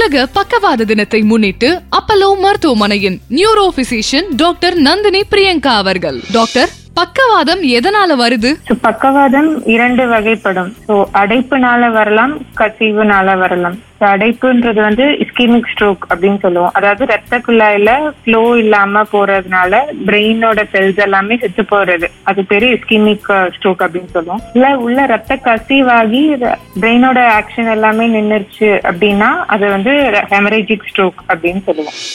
உலக பக்கவாத தினத்தை முன்னிட்டு அப்பலோ மருத்துவமனையின் neuro physician doctor Nandhini Priyanka அவர்கள் டாக்டர் பக்கவாதம் எதனால வருது So, பக்கவாதம் இரண்டு வகைப்படும் ஸோ அடைப்புனால வரலாம் கசிவுனால வரலாம் So, அடைப்புன்றது வந்து இஸ்கிமிக் ஸ்ட்ரோக் அப்படின்னு சொல்லுவோம் அதாவது ரத்த குழாயில ஃப்ளோ இல்லாம போறதுனால பிரெயினோட செல்ஸ் எல்லாமே செத்து போறது அது பேரு இஸ்கிமிக் ஸ்ட்ரோக் அப்படின்னு சொல்லுவோம் இல்ல உள்ள ரத்த கசிவாகி பிரெயினோட ஆக்ஷன் எல்லாமே நின்னுருச்சு அப்படின்னா அது வந்து ஹெமரேஜிக் ஸ்ட்ரோக் அப்படின்னு சொல்லுவோம்